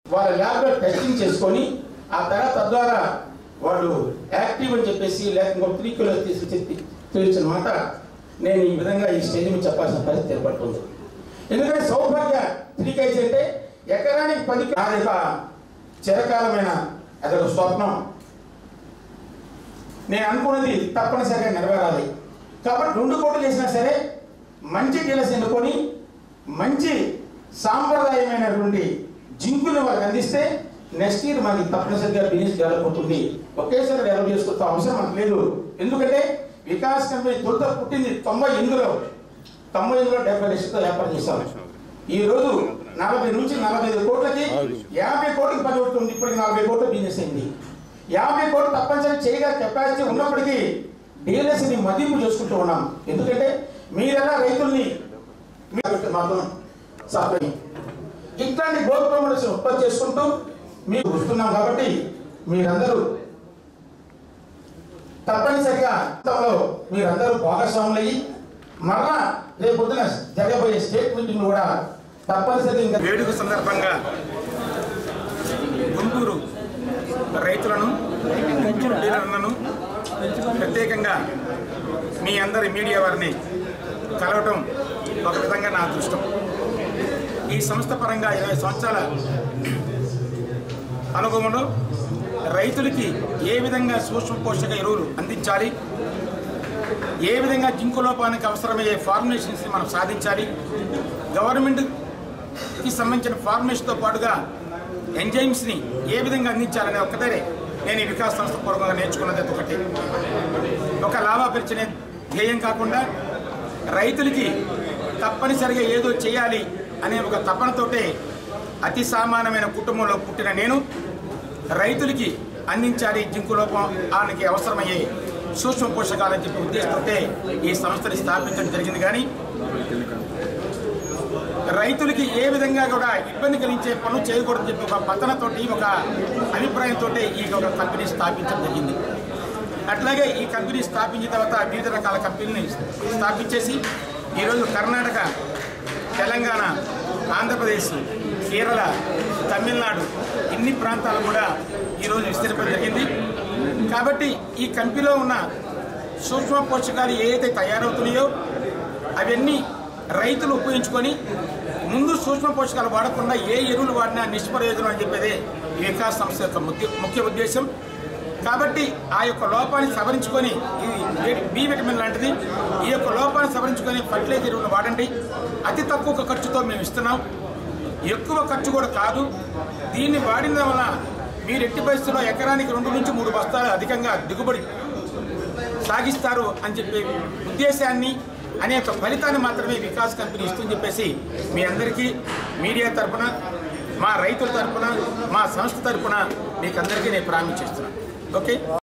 వాళ్ళ ల్యాబ్లో టెస్టింగ్ చేసుకొని ఆ తర్వాత తద్వారా వాళ్ళు యాక్టివ్ అని చెప్పేసి లేకపోతే త్రీ కిలో తీసి చెప్పి తెలిసిన మాట నేను ఈ విధంగా ఈ స్టేజ్ మీద చెప్పాల్సిన పరిస్థితి ఏర్పడుతుంది ఎందుకంటే సౌభాగ్య త్రీ కేజీ అంటే ఎకరానికి పది అది ఒక చిరకాలమైన అదొక స్వప్నం నేను అనుకున్నది తప్పనిసరిగా నెరవేరాలి కాబట్టి రెండు కోట్లు చేసినా సరే మంచి డీలర్స్ ఎన్నుకొని మంచి సాంప్రదాయమైనటువంటి జింకులు వాళ్ళకి అందిస్తే నెక్స్ట్ ఇయర్ మనకి తప్పనిసరిగా బిజినెస్ డెవలప్ అవుతుంది ఒకేసారి డెవలప్ చేసుకుంటే అవసరం మనకు లేదు ఎందుకంటే వికాస్ కంపెనీ తొలుత పుట్టింది తొంభై ఎనిమిదిలో తొంభై ఎనిమిదిలో డెబ్బై లక్షలతో వ్యాపారం చేశాం ఈ రోజు నలభై నుంచి నలభై ఐదు కోట్లకి యాభై కోట్లకి పని అవుతుంది ఇప్పటికి నలభై కోట్ల బిజినెస్ అయింది యాభై కోట్లు తప్పనిసరి చేయగల కెపాసిటీ ఉన్నప్పటికీ డీలర్స్ ని మదింపు చేసుకుంటూ ఉన్నాం ఎందుకంటే మీరెలా రైతుల్ని మీరు మాత్రం సాధ్యం ఇట్లాంటి గ్రోత్ ప్రమోటర్స్ ఉత్పత్తి చేసుకుంటూ మీరు వస్తున్నాం కాబట్టి మీరందరూ తప్పనిసరిగా మొత్తంలో మీరందరూ భాగస్వాములు అయ్యి మరలా రేపు పొద్దున జరగబోయే స్టేట్ మీటింగ్ కూడా తప్పనిసరిగా ఇంకా వేడుక సందర్భంగా గుంటూరు రైతులను డీలర్లను ప్రత్యేకంగా మీ అందరి మీడియా వారిని కలవటం ఒక విధంగా నా అదృష్టం ఈ సంస్థ పరంగా ఇరవై సంవత్సరాల అనుభవంలో రైతులకి ఏ విధంగా సూక్ష్మ పోషక ఎరువులు అందించాలి ఏ విధంగా జింకు లోపానికి అవసరమయ్యే ఫార్ములేషన్స్ మనం సాధించాలి గవర్నమెంట్కి సంబంధించిన ఫార్ములేషన్తో పాటుగా ఎంజైమ్స్ని ఏ విధంగా అందించాలనే ఒక్కటే నేను ఈ వికాస్ సంస్థ పూర్వకంగా నేర్చుకున్నది అది ఒకటి ఒక లాభాపరిచనే ధ్యేయం కాకుండా రైతులకి తప్పనిసరిగా ఏదో చేయాలి అనే ఒక తపనతోటే అతి సామాన్యమైన కుటుంబంలో పుట్టిన నేను రైతులకి అందించాలి జింకు లోపానికి అవసరమయ్యే సూక్ష్మ పోషకాలని చెప్పి ఉద్దేశంతో ఈ సంస్థని స్థాపించడం జరిగింది కానీ రైతులకి ఏ విధంగా కూడా ఇబ్బంది కలిగించే పనులు చేయకూడదని చెప్పి ఒక పతనతోటి ఒక అభిప్రాయంతో ఈ ఒక కంపెనీ స్థాపించడం జరిగింది అట్లాగే ఈ కంపెనీ స్థాపించిన తర్వాత వివిధ రకాల కంపెనీని స్థాపించేసి ఈరోజు కర్ణాటక తెలంగాణ ఆంధ్రప్రదేశ్ కేరళ తమిళనాడు ఇన్ని ప్రాంతాలు కూడా ఈరోజు విస్తరించడం జరిగింది కాబట్టి ఈ కంపెనీలో ఉన్న సూక్ష్మ పోషకాలు ఏదైతే తయారవుతున్నాయో అవన్నీ రైతులు ఉపయోగించుకొని ముందు సూక్ష్మ పోషకాలు వాడకుండా ఏ ఎరువులు వాడినా నిష్ప్రయోజనం అని చెప్పేదే ఈ వికాస్ సంస్థ యొక్క ముఖ్య ముఖ్య ఉద్దేశం కాబట్టి ఆ యొక్క లోపాన్ని సవరించుకొని ఇది బి విటమిన్ లాంటిది ఈ యొక్క లోపాన్ని సవరించుకొని ఫర్టిలైజర్ ఎరువులు వాడండి అతి తక్కువ ఖర్చుతో మేము ఇస్తున్నాం ఎక్కువ ఖర్చు కూడా కాదు దీన్ని వాడిన వల్ల మీరు ఎట్టి పరిస్థితుల్లో ఎకరానికి రెండు నుంచి మూడు బస్తాలు అధికంగా దిగుబడి సాగిస్తారు అని చెప్పే ఉద్దేశాన్ని అనేక ఫలితాన్ని మాత్రమే వికాస్ కంపెనీ ఇస్తుందని చెప్పేసి మీ అందరికీ మీడియా తరపున మా రైతుల తరపున మా సంస్థ తరపున మీకు అందరికీ నేను ప్రారంభించేస్తున్నాను ఓకే